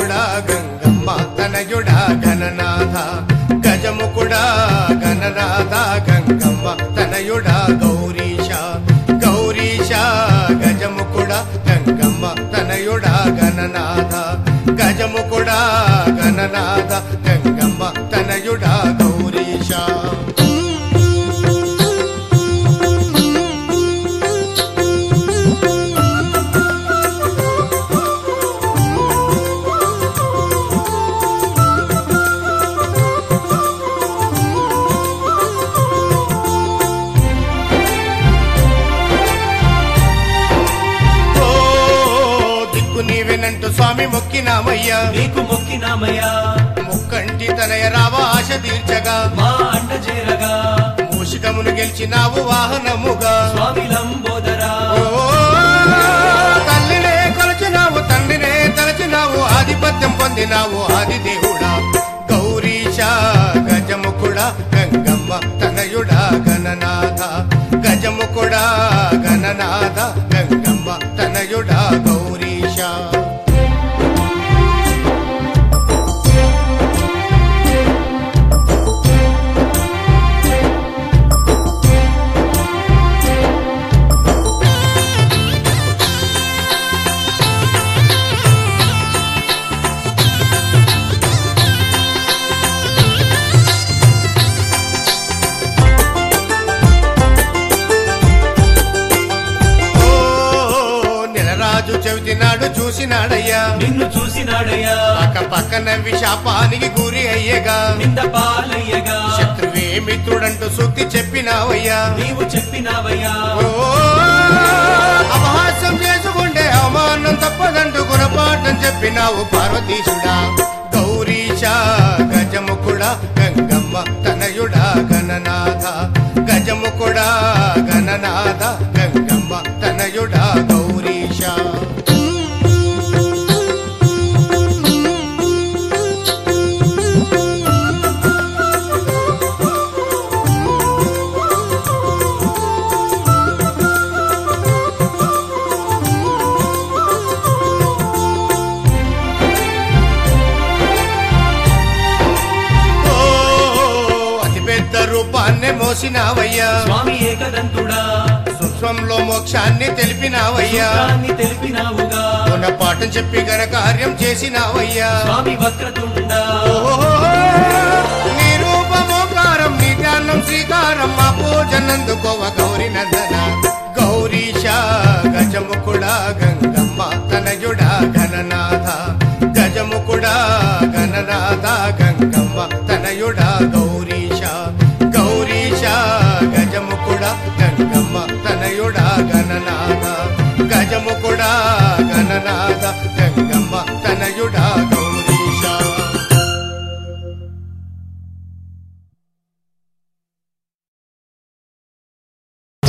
గజముకుడా గంగమ్మ తనయుడా గణనాథ గజముకుడా గణనాథ గంగమ్మ తనయుడా గౌరీశ గౌరీశ గజముకుడా గంగమ్మ తనయుడా గణనాథ గజముకుడా గణనాథ గంగమ్మ తనయుడా గౌరీశ ఓ దిక్కు నీవెనంటూ స్వామి మొక్కినామయ్యా నీకు మొక్కినామయ్యా ముక్కంటి తనయ రావ ఆశ తీర్చగా మా అండ చేరగా మూషికమును గెలిచినావు వాహనముగా స్వామి లంబోదరా ఓ తల్లినే కొలచినావు తండ్రినే తలచినావు ఆధిపత్యం పొందినావు ఆదిదేవుడా గౌరీశ గజముకుడా గంగమ్మ తనయుడా గణనాథ గజముకుడా గణనాథ గంగమ్మ తనయుడా గౌరీశ ఓ నెలరాజు చెవిటి నాడు చూసినాడయ్యా నిన్ను చూసినాడయ్యా పక్క పక్కన విశాపానికి గురి అయ్యగా నింద పాలయ్యగా శత్రువే మిత్రుడంటూ సూక్తి చెప్పినావయ్యా నీవు చెప్పినావయ్యా ఓ అపహాస్యం చేసుకుంటే అవమానం తప్పదంటూ గుణపాఠం చెప్పినావు పార్వతీశుడా గౌరీశ గజముకుడా గంగమ్మ తనయుడా గణనాథ గజముకుడా గణనాథ గంగమ్మ తనయుడా గౌరీశ ఓ అతి పెద్ద రూపాన్నే మోసినావయ్యా స్వామి ఏకదంతుడా సూక్ష్మంలో మోక్షాన్ని తెలిపినావయ్యా సూత్రాన్ని తెలిపినావుగా గుణపాఠం చెప్పి ఘన కార్యం చేసినావయ్యా స్వామి వక్రతుండా ఓహో నీ రూపమోకారం నీ ధ్యానం శ్రీకారం మా పూజనందుకోవ గౌరి నందన గౌరీశ గజముకుడా గంగమ్మ తనయుడా గణనాథ గజముకుడా గణనాథ గంగమ్మ తనయుడా గౌరీశ గౌరీశ గజముకుడా గంగమ్మ తనయుడా గణనాథ గజముకుడా గణనాథ గంగమ్మ